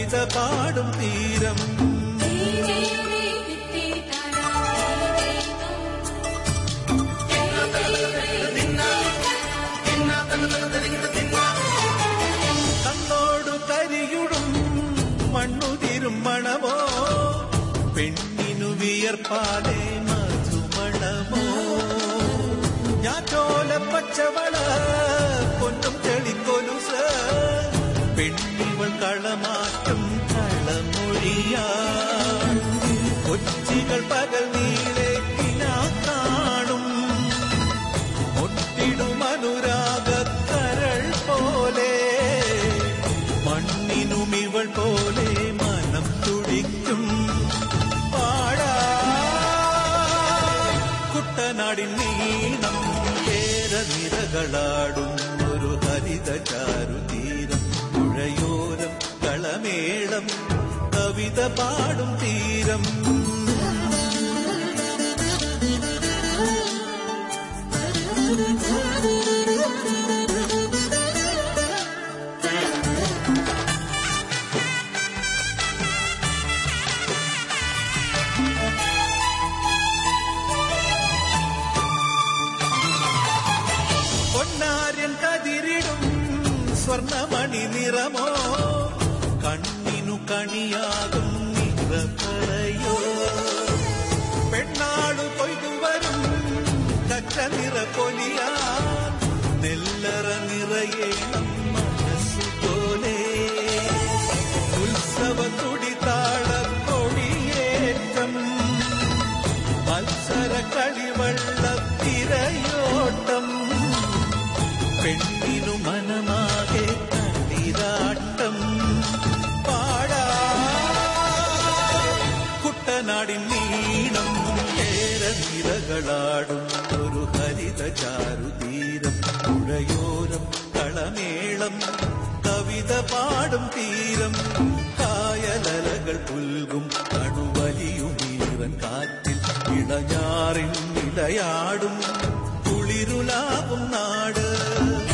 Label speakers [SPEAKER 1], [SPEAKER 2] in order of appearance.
[SPEAKER 1] കവിത പാടും തീരം കണ്ണോടു കരിയുടും മണ്ണുതിരും മണമോ പെണ്ണിനു വിയർപ്പാലെ മധുമണമോ ഞാറ്റോല പച്ചവള പൊന്നും ചെളിക്കൊലുസ് പെണ്ണിവൾ കളമാറ്റം കളമൊഴിയാ കൊച്ചികൾ പകൽ നീളെ കിനാ കാണും ഒട്ടിടും അനുരാഗ കരൾ പോലെ മണ്ണിനും ഇവൾ പോലെ മനം തുടിക്കും പാടാ കുട്ടനാടിൻ നീണം ഏര നിരകളാടും ഒരു ഹരിത ചാരുതീരം പുഴയോരം കളമേളം കവിത പാടും തീരം പൊന്നാര്യൻ കതിരിടും സ്വർണമണി നിറമോ കണ്ണിനു കണിയാകും നിറപ്പറയോ പെണ്ണാളു കൊയ്തു വരും കച്ച നിറ പൊലിയാ നെല്ലറ നിറയേണം മനസ്സുപോലെ ഉത്സവ തുടിതാള കൊടിയേറ്റം മത്സര കളിവള്ള തിരയോട്ടം പെണ്ണിനു മനമാകെ കണ്ണിരാട്ടം പാടാ കുട്ടനാടിൻ നീണം ഏര നിരകളാടും ഒരു ഹരിത ചാരുതീരം പുഴയോരം കളമേളം കവിത പാടും തീരം കായലലകൾ പുൽകും കടുവലിയുമീറൻ കാറ്റിൽ ഇളഞ്ഞാറിൻ നിലയാടും കുളിരുലാവും നാട്